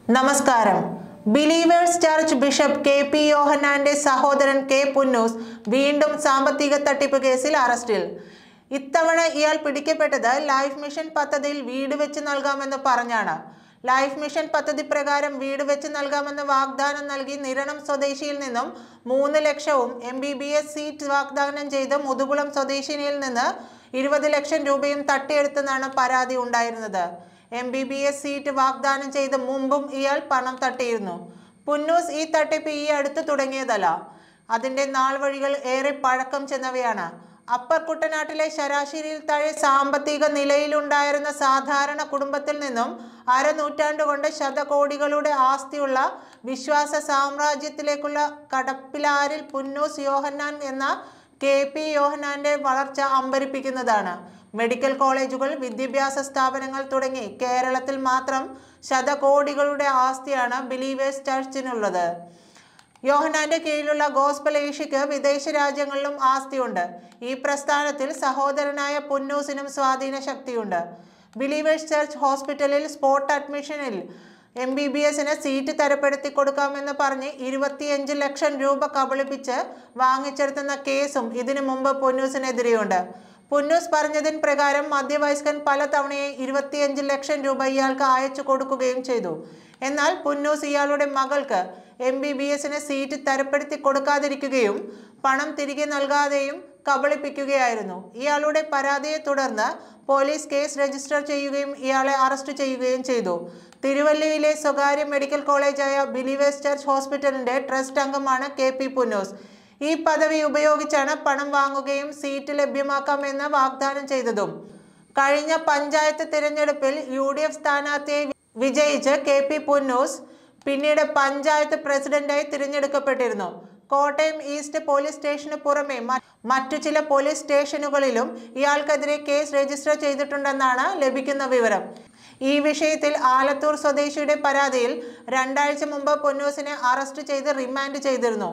നമസ്കാരം believers church bishop K P യോഹന്നാന്റെ സഹോദരൻ കെ പുന്നൂസ് വീണ്ടും സാമ്പത്തിക തട്ടിപ്പ് കേസിൽ അറസ്റ്റിൽ ഇത്തവണ ഇയാൾ പിടിക്കപ്പെട്ടത് ലൈഫ് മിഷൻ പദ്ധതിയിൽ വീട് വെച്ച് നൽകാമെന്ന് പറഞ്ഞാണ് ലൈഫ് മിഷൻ പദ്ധതി പ്രകാരം വീട് വെച്ച് നൽകാമെന്ന് വാഗ്ദാനം നൽകി നിരണം സ്വദേശിയിൽ നിന്നും മൂന്ന് ലക്ഷവും M B B S seat വാഗ്ദാനം ചെയ്ത് മുതുകുളം സ്വദേശിനിയിൽ നിന്ന് ഇരുപത് ലക്ഷം രൂപയും തട്ടിയെടുത്തെന്നാണ് പരാതി ഉണ്ടായിരുന്നത് M B B S seat വാഗ്ദാനം ചെയ്ത് മുമ്പും ഇയാൾ പണം തട്ടിയിരുന്നു പുന്നൂസ് ഈ തട്ടിപ്പ് ഈ അടുത്ത് തുടങ്ങിയതല്ല അതിന്റെ നാൾ വഴികൾ ഏറെ പഴക്കം ചെന്നവയാണ് അപ്പർ കുട്ടനാട്ടിലെ ശരാശരിയിൽ താഴെ സാമ്പത്തിക നിലയിലുണ്ടായിരുന്ന സാധാരണ കുടുംബത്തിൽ നിന്നും അരനൂറ്റാണ്ട് കൊണ്ട് ശതകോടികളുടെ ആസ്തിയുള്ള വിശ്വാസ സാമ്രാജ്യത്തിലേക്കുള്ള കടപ്പിലാരിൽ പുന്നൂസ് യോഹന്നാൻ എന്ന കെ പി യോഹന്നാന്റെ വളർച്ച അമ്പരിപ്പിക്കുന്നതാണ് മെഡിക്കൽ കോളേജുകൾ വിദ്യാഭ്യാസ സ്ഥാപനങ്ങൾ തുടങ്ങി കേരളത്തിൽ മാത്രം ശതകോടികളുടെ ആസ്തിയാണ് ബിലീവേഴ്സ് ചർച്ചിനുള്ളത് യോഹനാന്റെ കീഴിലുള്ള ഗോസ്ബൽ ഏഷ്യക്ക് വിദേശ രാജ്യങ്ങളിലും ആസ്തിയുണ്ട് ഈ പ്രസ്ഥാനത്തിൽ സഹോദരനായ പുന്നൂസിനും സ്വാധീന ശക്തിയുണ്ട് ബിലീവേഴ്സ് ചർച്ച് ഹോസ്പിറ്റലിൽ സ്പോട്ട് അഡ്മിഷനിൽ എം ബി ബി എസിന് സീറ്റ് തരപ്പെടുത്തി കൊടുക്കാമെന്ന് പറഞ്ഞ് ഇരുപത്തിയഞ്ച് ലക്ഷം രൂപ കബളിപ്പിച്ച് വാങ്ങിച്ചെടുത്തുന്ന കേസും ഇതിനു മുമ്പ് പുന്നൂസിനെതിരെയുണ്ട് പുന്നൂസ് പറഞ്ഞതിന് പ്രകാരം മധ്യവയസ്കൻ പല തവണയായി ഇരുപത്തിയഞ്ച് ലക്ഷം രൂപ ഇയാൾക്ക് അയച്ചു കൊടുക്കുകയും ചെയ്തു എന്നാൽ പുന്നൂസ് ഇയാളുടെ മകൾക്ക് എം ബി ബി എസിന് സീറ്റ് തരപ്പെടുത്തി കൊടുക്കാതിരിക്കുകയും പണം തിരികെ നൽകാതെയും കബളിപ്പിക്കുകയായിരുന്നു ഇയാളുടെ പരാതിയെ തുടർന്ന് പോലീസ് കേസ് രജിസ്റ്റർ ചെയ്യുകയും ഇയാളെ അറസ്റ്റ് ചെയ്യുകയും ചെയ്തു തിരുവല്ലയിലെ സ്വകാര്യ മെഡിക്കൽ കോളേജായ ബിലീവേഴ്സ് ചർച്ച് ഹോസ്പിറ്റലിന്റെ ട്രസ്റ്റ് അംഗമാണ് കെ പി പുന്നൂസ് ഈ പദവി ഉപയോഗിച്ചാണ് പണം വാങ്ങുകയും സീറ്റ് ലഭ്യമാക്കാമെന്ന് വാഗ്ദാനം ചെയ്തതും കഴിഞ്ഞ പഞ്ചായത്ത് തിരഞ്ഞെടുപ്പിൽ യു ഡി എഫ് സ്ഥാനാർത്ഥിയെ വിജയിച്ച് കെ പി പുന്നൂസ് പിന്നീട് പഞ്ചായത്ത് പ്രസിഡന്റായി തിരഞ്ഞെടുക്കപ്പെട്ടിരുന്നു കോട്ടയം ഈസ്റ്റ് പോലീസ് സ്റ്റേഷന് പുറമെ മ- മറ്റു ചില പോലീസ് സ്റ്റേഷനുകളിലും ഇയാൾക്കെതിരെ കേസ് രജിസ്റ്റർ ചെയ്തിട്ടുണ്ടെന്നാണ് ലഭിക്കുന്ന വിവരം ഈ വിഷയത്തിൽ ആലത്തൂർ സ്വദേശിയുടെ പരാതിയിൽ രണ്ടാഴ്ച മുമ്പ് പൊന്നൂസിനെ അറസ്റ്റ് ചെയ്ത് റിമാൻഡ് ചെയ്തിരുന്നു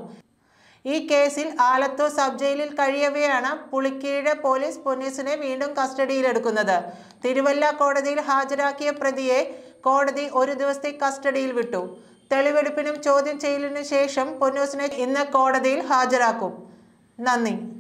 ഈ കേസിൽ ആലത്തൂർ സബ് ജയിലിൽ കഴിയവെയാണ് പുളിക്കീഴ് പോലീസ് പൊന്നീസിനെ വീണ്ടും കസ്റ്റഡിയിലെടുക്കുന്നത് തിരുവല്ല കോടതിയിൽ ഹാജരാക്കിയ പ്രതിയെ കോടതി ഒരു ദിവസത്തെ കസ്റ്റഡിയിൽ വിട്ടു തെളിവെടുപ്പിനും ചോദ്യം ചെയ്യലിനു ശേഷം പൊന്നൂസിനെ ഇന്ന് കോടതിയിൽ ഹാജരാക്കും നന്ദി